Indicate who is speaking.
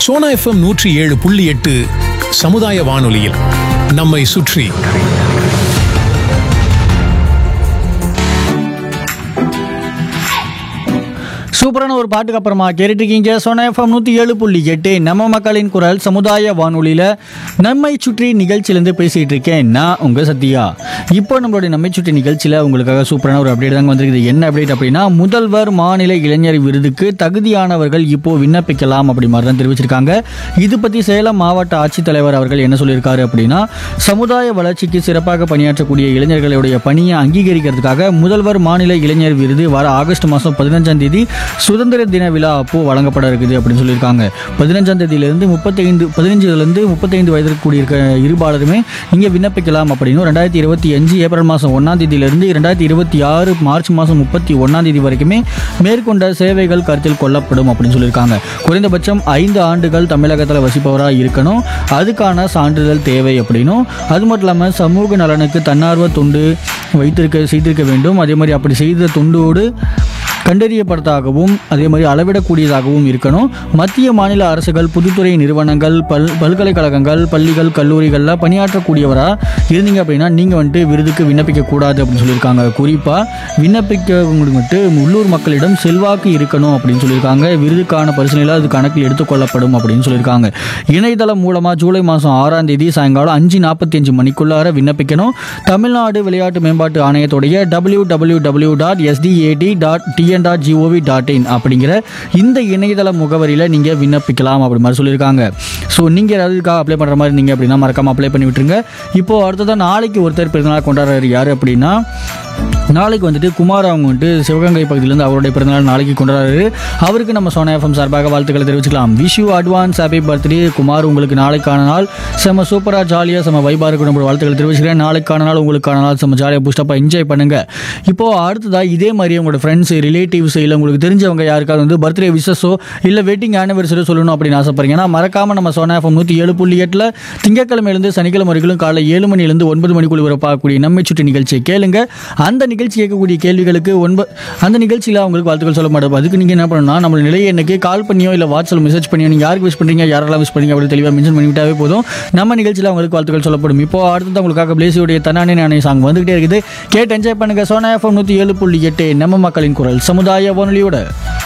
Speaker 1: Sona FM நூற்றி ஏழு புள்ளி எட்டு சமுதாய வானொலியில் நம்மை சுற்றி
Speaker 2: சூப்பரான ஒரு பாட்டுக்கு அப்புறமா கேட்டுட்டு இருக்கீங்க சோனா எஃப்எம் நூற்றி ஏழு புள்ளி எட்டு நம்ம மக்களின் குரல் சமுதாய வானொலியில் நம்மை சுற்றி நிகழ்ச்சியிலேருந்து பேசிகிட்டு இருக்கேன் நான் உங்கள் சத்யா இப்போ நம்மளுடைய நம்மை சுற்றி நிகழ்ச்சியில் உங்களுக்காக சூப்பரான ஒரு அப்டேட் தாங்க வந்திருக்குது என்ன அப்டேட் அப்படின்னா முதல்வர் மாநில இளைஞர் விருதுக்கு தகுதியானவர்கள் இப்போ விண்ணப்பிக்கலாம் அப்படி மாதிரி தான் தெரிவிச்சிருக்காங்க இது பற்றி சேலம் மாவட்ட ஆட்சித்தலைவர் அவர்கள் என்ன சொல்லியிருக்காரு அப்படின்னா சமுதாய வளர்ச்சிக்கு சிறப்பாக பணியாற்றக்கூடிய இளைஞர்களுடைய பணியை அங்கீகரிக்கிறதுக்காக முதல்வர் மாநில இளைஞர் விருது வர ஆகஸ்ட் மாதம் பதினஞ்சாம் தேதி சுதந்திர தின விழா அப்போ வழங்கப்பட இருக்குது அப்படின்னு சொல்லியிருக்காங்க பதினஞ்சாம் தேதியிலிருந்து முப்பத்தைந்து பதினஞ்சுலேருந்து முப்பத்தைந்து வயதிற்கு கூடியிருக்க இருபாலருமே இங்கே விண்ணப்பிக்கலாம் அப்படின்னு ரெண்டாயிரத்தி இருபத்தி அஞ்சு ஏப்ரல் மாதம் ஒன்றாம் தேதியிலிருந்து ரெண்டாயிரத்தி இருபத்தி ஆறு மார்ச் மாதம் முப்பத்தி ஒன்றாம் தேதி வரைக்குமே மேற்கொண்ட சேவைகள் கருத்தில் கொள்ளப்படும் அப்படின்னு சொல்லியிருக்காங்க குறைந்தபட்சம் ஐந்து ஆண்டுகள் தமிழகத்தில் வசிப்பவராக இருக்கணும் அதுக்கான சான்றிதழ் தேவை அப்படின்னும் அது மட்டும் இல்லாமல் சமூக நலனுக்கு தன்னார்வ தொண்டு வைத்திருக்க செய்திருக்க வேண்டும் அதே மாதிரி அப்படி செய்த தொண்டோடு கண்டறியப்பட்டதாகவும் அதே மாதிரி அளவிடக்கூடியதாகவும் இருக்கணும் மத்திய மாநில அரசுகள் பொதுத்துறை நிறுவனங்கள் பல் பல்கலைக்கழகங்கள் பள்ளிகள் கல்லூரிகளில் பணியாற்றக்கூடியவராக இருந்தீங்க அப்படின்னா நீங்கள் வந்துட்டு விருதுக்கு விண்ணப்பிக்க கூடாது அப்படின்னு சொல்லியிருக்காங்க குறிப்பாக விண்ணப்பிக்கவங்களுக்கு மட்டும் உள்ளூர் மக்களிடம் செல்வாக்கு இருக்கணும் அப்படின்னு சொல்லியிருக்காங்க விருதுக்கான பரிசீலனையில் அது கணக்கில் எடுத்துக்கொள்ளப்படும் அப்படின்னு சொல்லியிருக்காங்க இணையதளம் மூலமாக ஜூலை மாதம் ஆறாம் தேதி சாயங்காலம் அஞ்சு நாற்பத்தி அஞ்சு மணிக்குள்ளார விண்ணப்பிக்கணும் தமிழ்நாடு விளையாட்டு மேம்பாட்டு ஆணையத்துடைய W W W dot SDAT dot TN dot GOV dot in அப்படிங்கிற இந்த இணையதள முகவரியில் நீங்கள் விண்ணப்பிக்கலாம் அப்படி மாதிரி சொல்லியிருக்காங்க ஸோ நீங்கள் ஏதாவது இதுக்காக அப்ளை பண்ணுற மாதிரி இருந்தீங்க அப்படின்னா மறக்காமல் அப்ளை பண்ணி விட்டுருங்க இப்போது அடுத்ததான் நாளைக்கு ஒருத்தர் பிறந்தநாள் கொண்டாடுறாரு யார் அப்படின்னா நாளைக்கு வந்துட்டு குமார் அவங்க வந்துட்டு சிவகங்கை பகுதியிலேருந்து அவருடைய பிறந்தநாள் நாளைக்கு கொண்டாடுறாரு அவருக்கு நம்ம சோனா எஃப்எம் சார்பாக வாழ்த்துக்களை தெரிவிச்சுக்கலாம் wish you advance happy birthday Kumar உங்களுக்கு நாளைக்கான நாள் செம்ம சூப்பராக ஜாலியாக செம்ம வைபாக இருக்கணும் நம்ம வாழ்த்துக்களை தெரிவிச்சுக்கிறேன் நாளைக்கான நாள் உங்களுக்கான நாள் செம்ம ஜாலியாக பூஸ்டப்பாக என்ஜாய் பண்ணுங்கள் இப்போது அடுத்ததாக இதே மாதிரி உங்களோட ஃப்ரெண்ட்ஸ் ரிலேட்டிவ்ஸ் இல்லை உங்களுக்கு தெரிஞ்சவங்க யாருக்காவது வந்து பர்த்டே விஷஸோ இல்லை வெட்டிங் ஆனிவர்சரி சொல்லணும் அப்படின்னு ஆசைப்படுறீங்க ஏன்னா மறக்காமல் நம்ம சோனா எஃப்எம் நூற்றி ஏழு புள்ளி எட்டில் திங்கக்கிழமையிலேருந்து சனிக்கிழமை வரைக்கும் காலை ஏழு மணிலேருந்து ஒன்பது மணிக்குள்ள வரை பார்க்கக்கூடிய நம்மை சுற்றி நிகழ்ச்சியை கேளுங்க அந்த நிகழ்ச்சி கேட்கக்கூடிய கேள்விகளுக்கு ஒன்பது அந்த நிகழ்ச்சியில் அவங்களுக்கு வாழ்த்துக்கள் சொல்ல மாட்டோம் அதுக்கு நீங்கள் என்ன பண்ணணும்னா நம்ம நிலையை எனக்கு கால் பண்ணியோ இல்லை வாட்ஸ்அப்பில் மெசேஜ் பண்ணியோ நீங்கள் யாருக்கு விஷ் பண்ணுறீங்க யாரெல்லாம் விஷ் பண்ணீங்க அப்படி தெளிவாக மென்ஷன் பண்ணிவிட்டாவே போதும் நம்ம நிகழ்ச்சியில் அவங்களுக்கு வாழ்த்துக்கள் சொல்லப்படும் இப்போ அடுத்தது உங்களுக்காக பிளேசியோடைய தன்னானே நானே சாங் வந்துகிட்டே இருக்குது கேட்டு என்ஜாய் பண்ணுங்க சோனா எஃப்எம் நூற்றி ஏழு புள்ளி எட்டு நம்ம மக்களின் குரல் சமுதாய வானொலியோட